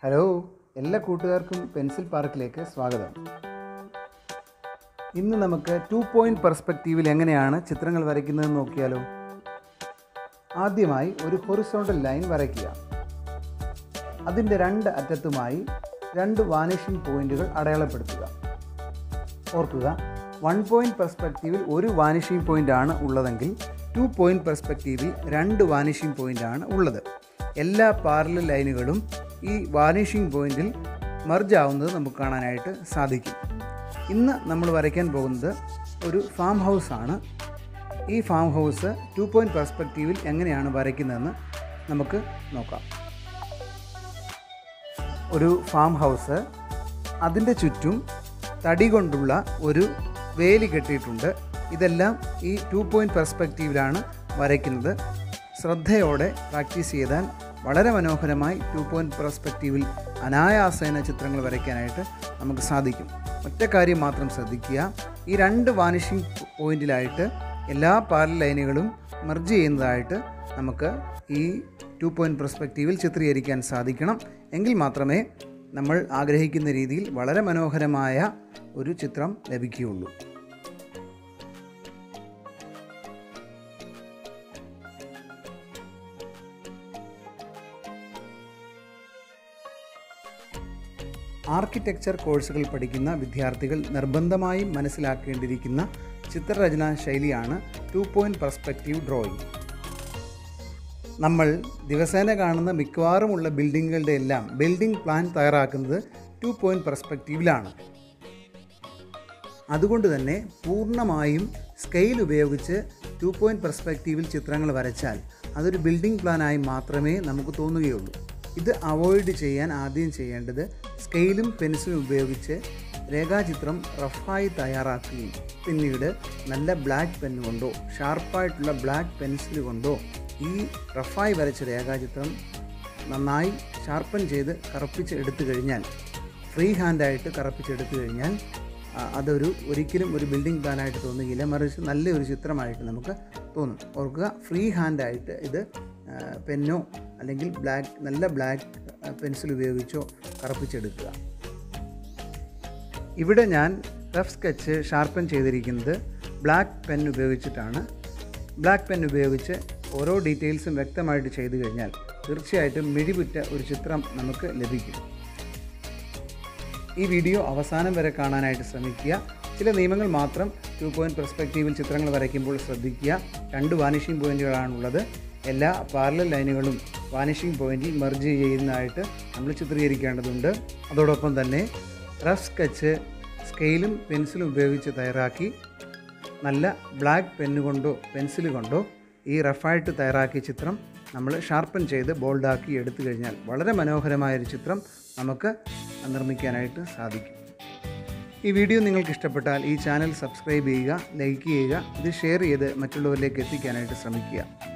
hello എല്ലാ കൂട്ടുകാർക്കും pencil പാർക്കിലേക്ക് സ്വാഗതം ഇന്ന് നമുക്ക് ടു പോയിൻറ്റ് പെർസ്പെക്റ്റീവിൽ എങ്ങനെയാണ് ചിത്രങ്ങൾ വരയ്ക്കുന്നതെന്ന് നോക്കിയാലോ ആദ്യമായി ഒരു ഹൊറിസോണ്ടൽ ലൈൻ വരയ്ക്കുക അതിൻ്റെ രണ്ട് അറ്റത്തുമായി രണ്ട് വാനിഷിംഗ് പോയിന്റുകൾ അടയാളപ്പെടുത്തുക ഓർക്കുക വൺ പോയിൻറ്റ് പെർസ്പെക്റ്റീവിൽ ഒരു വാനിഷിംഗ് പോയിൻ്റ് ആണ് ഉള്ളതെങ്കിൽ ടു പോയിൻറ്റ് പെർസ്പെക്റ്റീവിൽ രണ്ട് വാനിഷിംഗ് പോയിൻ്റ് ആണ് ഉള്ളത് എല്ലാ പാരലൽ ലൈനുകളും ഈ വാനിഷിംഗ് പോയിന്റിൽ മർജ് ആവുന്നത് നമുക്ക് കാണാനായിട്ട് സാധിക്കും ഇന്ന് നമ്മൾ വരയ്ക്കാൻ പോകുന്നത് ഒരു ഫാം ഹൗസ് ആണ് ഈ ഫാം ഹൗസ് ടു പോയിൻറ്റ് പെർസ്പെക്റ്റീവിൽ എങ്ങനെയാണ് വരയ്ക്കുന്നതെന്ന് നമുക്ക് നോക്കാം ഒരു ഫാം ഹൗസ് അതിൻ്റെ ചുറ്റും തടി കൊണ്ടുള്ള ഒരു വേലി കെട്ടിയിട്ടുണ്ട് ഇതെല്ലാം ഈ ടു പോയിൻറ്റ് പെർസ്പെക്റ്റീവിലാണ് വരയ്ക്കുന്നത് ശ്രദ്ധയോടെ പ്രാക്ടീസ് ചെയ്താൽ വളരെ മനോഹരമായി ടു പോയിൻറ്റ് പെർസ്പെക്റ്റീവിൽ അനായാസേന ചിത്രങ്ങൾ വരയ്ക്കാനായിട്ട് നമുക്ക് സാധിക്കും ഒറ്റ കാര്യം മാത്രം ശ്രദ്ധിക്കുക ഈ രണ്ട് വാനിഷിംഗ് പോയിന്റിലായിട്ട് എല്ലാ പാരൽ ലൈനുകളും മെർജ് ചെയ്യുന്നതായിട്ട് നമുക്ക് ഈ ടു പോയിൻറ്റ് പെർസ്പെക്റ്റീവിൽ ചിത്രീകരിക്കാൻ സാധിക്കണം എങ്കിൽ മാത്രമേ നമ്മൾ ആഗ്രഹിക്കുന്ന രീതിയിൽ വളരെ മനോഹരമായ ഒരു ചിത്രം ലഭിക്കുകയുള്ളൂ ആർക്കിടെക്ചർ കോഴ്സുകൾ പഠിക്കുന്ന വിദ്യാർത്ഥികൾ നിർബന്ധമായും മനസ്സിലാക്കേണ്ടിയിരിക്കുന്ന ചിത്രരചനാ ശൈലിയാണ് ടു പോയിൻറ്റ് പെർസ്പെക്റ്റീവ് ഡ്രോയിങ് നമ്മൾ ദിവസേന കാണുന്ന മിക്കവാറുമുള്ള ബിൽഡിങ്ങുകളുടെ എല്ലാം ബിൽഡിംഗ് പ്ലാൻ തയ്യാറാക്കുന്നത് ടു പോയിൻറ്റ് പെർസ്പെക്റ്റീവിലാണ് അതുകൊണ്ട് തന്നെ പൂർണ്ണമായും സ്കെയിൽ ഉപയോഗിച്ച് ടു പോയിൻറ്റ് പെർസ്പെക്റ്റീവിൽ ചിത്രങ്ങൾ വരച്ചാൽ അതൊരു ബിൽഡിംഗ് പ്ലാനായി മാത്രമേ നമുക്ക് തോന്നുകയുള്ളൂ ഇത് അവോയ്ഡ് ചെയ്യാൻ ആദ്യം ചെയ്യേണ്ടത് സ്കെയിലും പെൻസിലും ഉപയോഗിച്ച് രേഖാചിത്രം റഫായി തയ്യാറാക്കുകയും പിന്നീട് നല്ല ബ്ലാക്ക് പെൻ കൊണ്ടോ ഷാർപ്പായിട്ടുള്ള ബ്ലാക്ക് പെൻസിൽ കൊണ്ടോ ഈ റഫായി വരച്ച രേഖാചിത്രം നന്നായി ഷാർപ്പൻ ചെയ്ത് കറുപ്പിച്ച് എടുത്തു കഴിഞ്ഞാൽ ഫ്രീ ഹാൻഡായിട്ട് കറുപ്പിച്ചെടുത്തു കഴിഞ്ഞാൽ ആ, അതൊരു ഒരിക്കലും ഒരു ബിൽഡിംഗ് പ്ലാനായിട്ട് തോന്നുകയില്ല മറിച്ച് നല്ലൊരു ചിത്രമായിട്ട് നമുക്ക് തോന്നും ഓർക്കുക ഫ്രീ ഹാൻഡായിട്ട് ഇത് ആ, പെന്നോ അല്ലെങ്കിൽ ബ്ലാക്ക് നല്ല ബ്ലാക്ക് പെൻസിൽ ഉപയോഗിച്ചോ കറുപ്പിച്ചെടുക്കുക ഇവിടെ ഞാൻ റഫ് സ്കെച്ച് ഷാർപ്പൻ ചെയ്തിരിക്കുന്നത് ബ്ലാക്ക് പെൻ ഉപയോഗിച്ചിട്ടാണ് ബ്ലാക്ക് പെൻ ഉപയോഗിച്ച് ഓരോ ഡീറ്റെയിൽസും വ്യക്തമായിട്ട് ചെയ്തു കഴിഞ്ഞാൽ തീർച്ചയായിട്ടും മിഴിവുറ്റ ഒരു ചിത്രം നമുക്ക് ലഭിക്കും ഈ വീഡിയോ അവസാനം വരെ കാണാനായിട്ട് ശ്രമിക്കുക ചില നിയമങ്ങൾ മാത്രം ടു പോയിൻറ്റ് പെർസ്പെക്റ്റീവിൽ ചിത്രങ്ങൾ വരയ്ക്കുമ്പോൾ ശ്രദ്ധിക്കുക രണ്ട് വാനിഷിംഗ് പോയിൻറ്റുകളാണുള്ളത് എല്ലാ പാരലൽ ലൈനുകളും വാനിഷിംഗ് പോയിൻറ്റിൽ മെർജ് ചെയ്യുന്നതായിട്ട് നമ്മൾ ചിത്രീകരിക്കേണ്ടതുണ്ട് അതോടൊപ്പം തന്നെ റഫ് സ്കെച്ച് സ്കെയിലും പെൻസിലും ഉപയോഗിച്ച് തയ്യാറാക്കി നല്ല ബ്ലാക്ക് പെന്ന് കൊണ്ടോ പെൻസിൽ കൊണ്ടോ ഈ റഫായിട്ട് തയ്യാറാക്കിയ ചിത്രം നമ്മൾ ഷാർപ്പൻ ചെയ്ത് ബോൾഡാക്കി എടുത്തു കഴിഞ്ഞാൽ വളരെ മനോഹരമായൊരു ചിത്രം നമുക്ക് നിർമ്മിക്കാനായിട്ട് സാധിക്കും ഈ വീഡിയോ നിങ്ങൾക്ക് ഇഷ്ടപ്പെട്ടാൽ ഈ ചാനൽ സബ്സ്ക്രൈബ് ചെയ്യുക ലൈക്ക് ചെയ്യുക ഇത് ഷെയർ ചെയ്ത് മറ്റുള്ളവരിലേക്ക് എത്തിക്കാനായിട്ട് ശ്രമിക്കുക